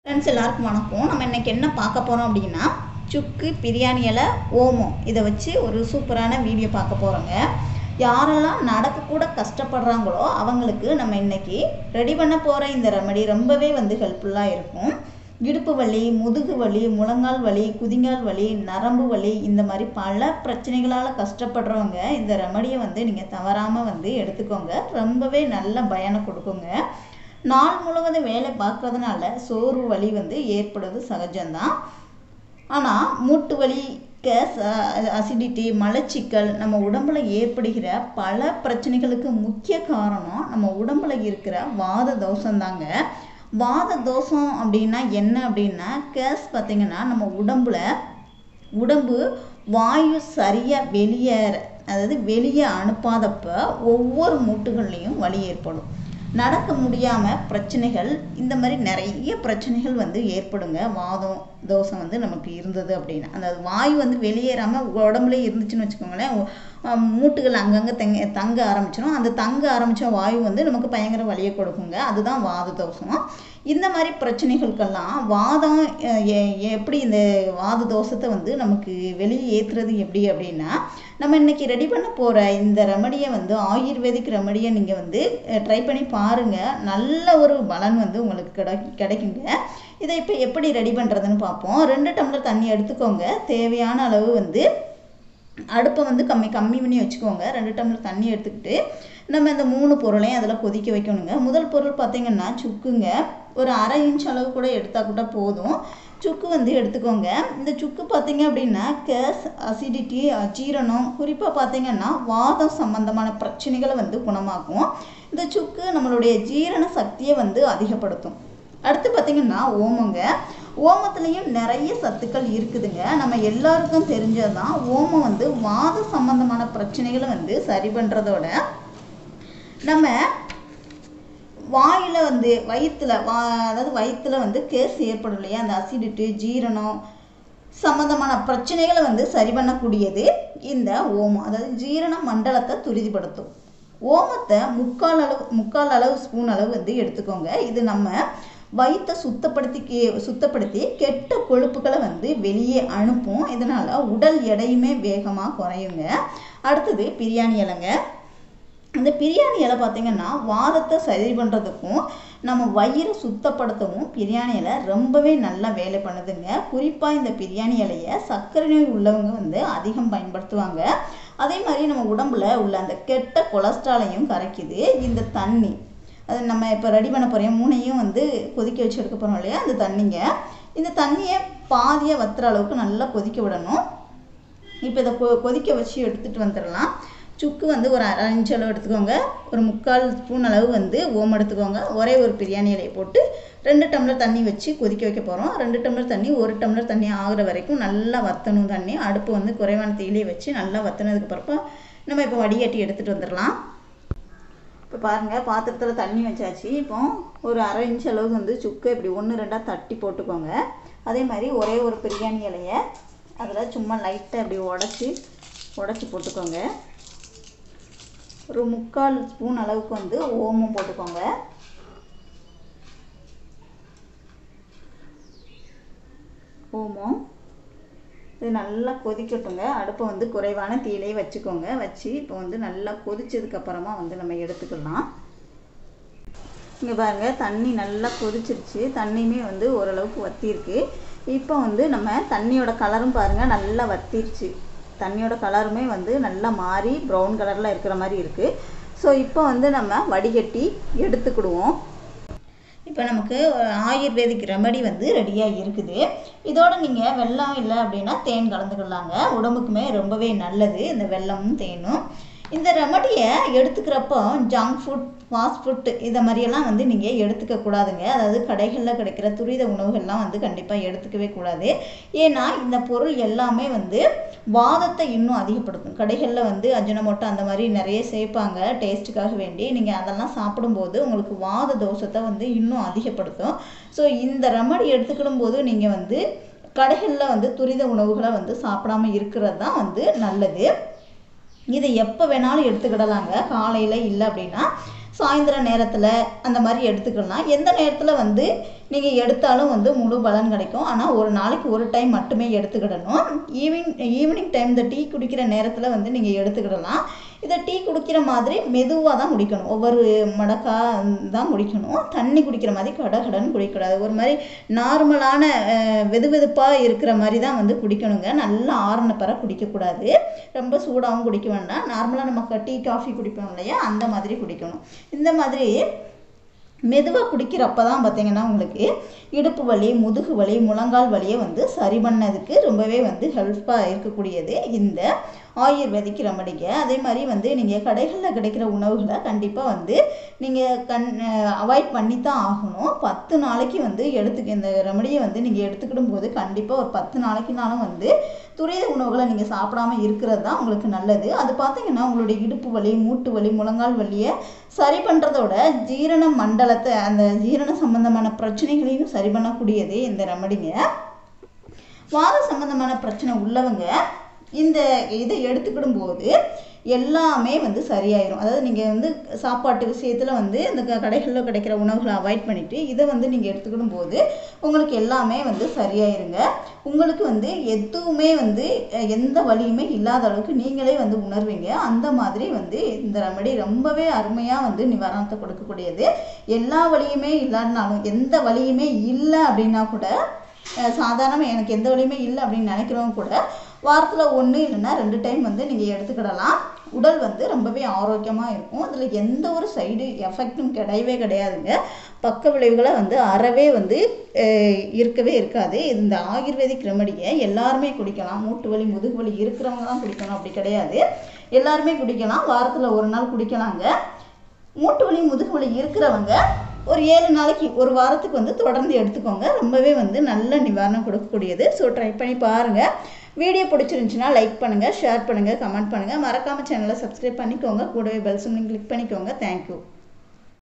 friends எல்லாருக்கும் வணக்கம் நம்ம இன்னைக்கு என்ன பார்க்க போகிறோம் அப்படின்னா சுக்கு பிரியாணி இலை ஓமம் இதை வச்சு ஒரு சூப்பரான வீடியோ பார்க்க போகிறோங்க யாரெல்லாம் நடக்க கூட கஷ்டப்படுறாங்களோ அவங்களுக்கு நம்ம இன்னைக்கு ரெடி பண்ண போகிற இந்த ரெமடி ரொம்பவே வந்து ஹெல்ப்ஃபுல்லாக இருக்கும் இடுப்பு வலி முதுகு வலி முழங்கால் வலி குதிங்கால் வலி நரம்பு வலி இந்த மாதிரி பல பிரச்சனைகளால் கஷ்டப்படுறவங்க இந்த ரெமடியை வந்து நீங்கள் தவறாமல் வந்து எடுத்துக்கோங்க ரொம்பவே நல்ல பயனை கொடுக்குங்க நாள் முழுவதும் வேலை பார்க்கறதுனால சோர்வு வலி வந்து ஏற்படுவது சகஜம்தான் ஆனால் மூட்டு வலி கேஸ் அசிடிட்டி மலச்சிக்கல் நம்ம உடம்புல ஏற்படுகிற பல பிரச்சனைகளுக்கு முக்கிய காரணம் நம்ம உடம்புல இருக்கிற வாத தோஷம்தாங்க வாத தோஷம் அப்படின்னா என்ன அப்படின்னா கேஸ் பார்த்தீங்கன்னா நம்ம உடம்புல உடம்பு வாயு சரியாக வெளியேற அதாவது வெளியே அனுப்பாதப்ப ஒவ்வொரு மூட்டுகள்லையும் வலி ஏற்படும் நடக்க முடியாமல் பிரச்சனைகள் இந்த மாதிரி நிறைய பிரச்சனைகள் வந்து ஏற்படுங்க வாதம் தோசம் வந்து நமக்கு இருந்தது அப்படின்னா அந்த வாயு வந்து வெளியேறாமல் உடம்புல இருந்துச்சுன்னு வச்சுக்கோங்களேன் அஹ் மூட்டுகள் அங்கங்கே தங்க தங்க ஆரம்பிச்சிடும் அந்த தங்க ஆரம்பித்த வாயு வந்து நமக்கு பயங்கர வலியை கொடுக்குங்க அதுதான் வாத தோஷம் இந்த மாதிரி பிரச்சனைகளுக்கெல்லாம் வாதம் அஹ் எ- எப்படி இந்த வாத தோஷத்தை வந்து நமக்கு வெளியே ஏற்றுறது எப்படி அப்படின்னா நம்ம இன்னைக்கு ரெடி பண்ண போகிற இந்த ரெமடியை வந்து ஆயுர்வேதிக் ரெமடியை நீங்கள் வந்து ட்ரை பண்ணி பாருங்கள் நல்ல ஒரு பலன் வந்து உங்களுக்கு கிடை கிடைக்குங்க இதை இப்போ எப்படி ரெடி பண்ணுறதுன்னு பார்ப்போம் ரெண்டு டம்ளர் தண்ணி எடுத்துக்கோங்க தேவையான அளவு வந்து அடுப்பை வந்து கம்மி கம்மி பண்ணி வச்சுக்கோங்க ரெண்டு டம்ளர் தண்ணி எடுத்துக்கிட்டு நம்ம இந்த மூணு பொருளையும் அதில் கொதிக்க வைக்கணுங்க முதல் பொருள் பார்த்தீங்கன்னா சுக்குங்க ஒரு அரை இன்ச் அளவு கூட எடுத்தால் கூட போதும் சுக்கு வந்து எடுத்துக்கோங்க இந்த சுக்கு பார்த்தீங்க அப்படின்னா கேஸ் அசிடிட்டி அஜீரணம் குறிப்பாக பார்த்தீங்கன்னா வாதம் சம்பந்தமான பிரச்சனைகளை வந்து குணமாக்கும் இந்த சுக்கு நம்மளுடைய ஜீரண சக்தியை வந்து அதிகப்படுத்தும் அடுத்து பார்த்தீங்கன்னா ஓமங்க ஓமத்துலேயும் நிறைய சத்துக்கள் இருக்குதுங்க நம்ம எல்லாருக்கும் தெரிஞ்சதுதான் ஓமம் வந்து வாத சம்பந்தமான பிரச்சனைகளை வந்து சரி பண்ணுறதோட நம்ம வாயில் வந்து வயிற்றுல வா அதாவது வயிற்றுல வந்து கேஸ் ஏற்படும் இல்லையா அந்த அசிடிட்டி ஜீரணம் சம்மந்தமான பிரச்சனைகளை வந்து சரி பண்ணக்கூடியது இந்த ஓமம் அதாவது ஜீரண மண்டலத்தை துரிதப்படுத்தும் ஓமத்தை முக்கால் அளவு முக்கால் அளவு ஸ்பூன் அளவு வந்து எடுத்துக்கோங்க இது நம்ம வயிற்றை சுத்தப்படுத்தி கே- சுத்தப்படுத்தி கெட்ட கொழுப்புகளை வந்து வெளியே அனுப்பும் இதனால் உடல் எடையுமே வேகமாக குறையுங்க அடுத்தது பிரியாணி இலைங்க இந்த பிரியாணி இலை பார்த்தீங்கன்னா வாதத்தை சரி பண்ணுறதுக்கும் நம்ம வயிறை சுத்தப்படுத்தவும் பிரியாணி இலை ரொம்பவே நல்லா வேலை பண்ணுதுங்க குறிப்பாக இந்த பிரியாணி இலையை சர்க்கரை நோய் உள்ளவங்க வந்து அதிகம் பயன்படுத்துவாங்க அதே மாதிரி நம்ம உடம்புல உள்ள அந்த கெட்ட கொலஸ்ட்ராலையும் கரைக்குது இந்த தண்ணி அது நம்ம இப்போ ரெடி பண்ண போகிறோம் மூணையும் வந்து கொதிக்க வச்சு எடுக்க போகிறோம் இல்லையா அந்த தண்ணிங்க இந்த தண்ணியை பாதியாக வத்துற அளவுக்கு நல்லா கொதிக்க விடணும் இப்போ இதை கொ கொதிக்க வச்சு எடுத்துகிட்டு வந்துடலாம் சுக்கு வந்து ஒரு அரை இன்ச் அளவு எடுத்துக்கோங்க ஒரு முக்கால் ஸ்பூன் அளவு வந்து ஓம் எடுத்துக்கோங்க ஒரே ஒரு பிரியாணி இலையை போட்டு ரெண்டு டம்ளர் தண்ணி வச்சு கொதிக்க வைக்க போகிறோம் ரெண்டு டம்ளர் தண்ணி ஒரு டம்ளர் தண்ணி ஆகுற வரைக்கும் நல்லா வற்றணும் தண்ணி அடுப்பு வந்து குறைவான தீயிலே வச்சு நல்லா வற்றினதுக்கு பிறப்ப நம்ம இப்போ வடிகட்டி எடுத்துகிட்டு வந்துடலாம் இப்போ பாருங்கள் பாத்திரத்தில் தண்ணி வச்சாச்சு இப்போ ஒரு அரை இன்ச் அளவுக்கு வந்து சுக்கு இப்படி ஒன்று ரெண்டாக தட்டி போட்டுக்கோங்க அதே மாதிரி ஒரே ஒரு பிரியாணி இலையை அதில் சும்மா லைட்டாக இப்படி உடச்சி உடச்சி போட்டுக்கோங்க ஒரு முக்கால் ஸ்பூன் அளவுக்கு வந்து ஓமம் போட்டுக்கோங்க ஓமம் இது நல்லா கொதிக்கட்டுங்க அடுப்பை வந்து குறைவான தீயிலே வச்சுக்கோங்க வச்சு இப்போ வந்து நல்லா கொதிச்சதுக்கு அப்புறமா வந்து நம்ம எடுத்துக்கலாம் இங்கே பாருங்க தண்ணி நல்லா கொதிச்சிருச்சு தண்ணியுமே வந்து ஓரளவுக்கு வத்திருக்கு இப்போ வந்து நம்ம தண்ணியோட கலரும் பாருங்கள் நல்லா வத்திருச்சு தண்ணியோட கலருமே வந்து நல்லா மாறி ப்ரௌன் கலரில் இருக்கிற மாதிரி இருக்குது ஸோ இப்போ வந்து நம்ம வடிகட்டி எடுத்துக்கிடுவோம் இப்போ நமக்கு ஆயுர்வேதிக் ரெமடி வந்து ரெடியாக இருக்குது இதோட நீங்கள் வெல்லம் இல்லை அப்படின்னா தேன் கலந்துக்கலாங்க உடம்புக்குமே ரொம்பவே நல்லது இந்த வெல்லமும் தேனும் இந்த ரெமடியை எடுத்துக்கிறப்போ ஜங்க் ஃபுட் ஃபாஸ்ட் ஃபுட் இதை மாதிரியெல்லாம் வந்து நீங்கள் எடுத்துக்க கூடாதுங்க அதாவது கடைகளில் கிடைக்கிற துரித உணவுகள்லாம் வந்து கண்டிப்பாக எடுத்துக்கவே கூடாது ஏன்னா இந்த பொருள் எல்லாமே வந்து வாதத்தை இன்னும் அதிகப்படுத்தும் கடைகளில் வந்து அஜினமோட்டோ அந்த மாதிரி நிறைய சேர்ப்பாங்க டேஸ்ட்டுக்காக வேண்டி நீங்கள் அதெல்லாம் சாப்பிடும்போது உங்களுக்கு வாத தோஷத்தை வந்து இன்னும் அதிகப்படுத்தும் ஸோ இந்த ரெமடி எடுத்துக்கிடும் போது நீங்கள் வந்து கடைகளில் வந்து துரித உணவுகளை வந்து சாப்பிடாம இருக்கிறது தான் வந்து நல்லது இதை எப்போ வேணாலும் எடுத்துக்கிடலாங்க காலையில் இல்லை அப்படின்னா சாயந்தர நேரத்தில் அந்த மாதிரி எடுத்துக்கலாம் எந்த நேரத்தில் வந்து நீங்கள் எடுத்தாலும் வந்து முழு பலன் கிடைக்கும் ஆனால் ஒரு நாளைக்கு ஒரு டைம் மட்டுமே எடுத்துக்கிடணும் ஈவினிங் ஈவினிங் டைம் இந்த டீ குடிக்கிற நேரத்தில் வந்து நீங்கள் எடுத்துக்கிடலாம் இதை டீ குடிக்கிற மாதிரி மெதுவாக தான் குடிக்கணும் ஒவ்வொரு மடக்கா தான் குடிக்கணும் தண்ணி குடிக்கிற மாதிரி கடகடன்னு குடிக்கக்கூடாது ஒரு மாதிரி நார்மலான வெது வெதுப்பாக இருக்கிற மாதிரி தான் வந்து குடிக்கணுங்க நல்லா ஆறுன பிற குடிக்கக்கூடாது ரொம்ப சூடாகவும் குடிக்க வேண்டாம் நார்மலாக நம்ம டீ காஃபி குடிப்போம் இல்லையா அந்த மாதிரி குடிக்கணும் இந்த மாதிரி மெதுவாக குடிக்கிறப்ப தான் பார்த்தீங்கன்னா உங்களுக்கு இடுப்பு வலி முதுகு வலி முழங்கால் வலியை வந்து சரி பண்ணதுக்கு ரொம்பவே வந்து ஹெல்ப்பாக இருக்கக்கூடியது இந்த ஆயுர்வேதிக் ரெமடிங்க அதே மாதிரி வந்து நீங்கள் கடைகளில் கிடைக்கிற உணவுகளை கண்டிப்பாக வந்து நீங்கள் கண் அவாய்ட் பண்ணி தான் ஆகணும் பத்து நாளைக்கு வந்து எடுத்துக்க இந்த ரெமடியை வந்து நீங்கள் எடுத்துக்கிடும் போது கண்டிப்பாக ஒரு பத்து நாளைக்குனாலும் வந்து துரித உணவுகளை நீங்கள் சாப்பிடாம இருக்கிறது தான் உங்களுக்கு நல்லது அது பார்த்தீங்கன்னா உங்களுடைய இடுப்பு வலி மூட்டு வலி முழங்கால் வலியை சரி பண்ணுறதோட ஜீரண மண்டலத்தை அந்த ஜீரண சம்பந்தமான பிரச்சனைகளையும் சரி பண்ணக்கூடியது இந்த ரெமடிங்க வாத சம்பந்தமான பிரச்சனை உள்ளவங்க இந்த இதை எடுத்துக்கிடும் போது எல்லாமே வந்து சரியாயிரும் அதாவது நீங்கள் வந்து சாப்பாட்டு விஷயத்தில் வந்து இந்த க- கடைகளில் கிடைக்கிற உணவுகளை அவாய்ட் பண்ணிவிட்டு இதை வந்து நீங்கள் எடுத்துக்கிடும் போது உங்களுக்கு எல்லாமே வந்து சரியாயிருங்க உங்களுக்கு வந்து எதுவுமே வந்து அஹ், எந்த வலியுமே இல்லாத அளவுக்கு நீங்களே வந்து உணர்வீங்க அந்த மாதிரி வந்து இந்த ரெமடி ரொம்பவே அருமையாக வந்து நிவாரணத்தை கொடுக்கக்கூடியது எல்லா வலியுமே இல்லைன்னாலும் எந்த வலியுமே இல்லை அப்படின்னா கூட சாதாரணமாக எனக்கு எந்த வலியுமே இல்லை அப்படின்னு நினைக்கிறவங்க கூட வாரத்தில் ஒன்று இல்லைன்னா ரெண்டு டைம் வந்து நீங்கள் எடுத்துக்கிடலாம் உடல் வந்து ரொம்பவே ஆரோக்கியமாக இருக்கும் அதில் எந்த ஒரு சைடு எஃபெக்ட்டும் கிடையவே கிடையாதுங்க பக்க விளைவுகளை வந்து அறவே வந்து அஹ், இருக்கவே இருக்காது இந்த ஆயுர்வேதிக் ரெமடியை எல்லாருமே குடிக்கலாம் மூட்டு வலி முதுகு வலி இருக்கிறவங்க தான் குடிக்கணும் அப்படி கிடையாது எல்லாருமே குடிக்கலாம் வாரத்தில் ஒரு நாள் குடிக்கலாங்க மூட்டு வலி முதுகு வலி இருக்கிறவங்க ஒரு ஏழு நாளைக்கு ஒரு வாரத்துக்கு வந்து தொடர்ந்து எடுத்துக்கோங்க ரொம்பவே வந்து நல்ல நிவாரணம் கொடுக்கக்கூடியது ஸோ ட்ரை பண்ணி பாருங்கள் வீடியோ பிடிச்சிருந்துச்சுன்னா லைக் பண்ணுங்கள் ஷேர் பண்ணுங்கள் கமெண்ட் பண்ணுங்கள் மறக்காமல் சேனலை சப்ஸ்கிரைப் பண்ணிக்கோங்க கூடவே பெல் சிம்லையும் கிளிக் பண்ணிக்கோங்க தேங்க்யூ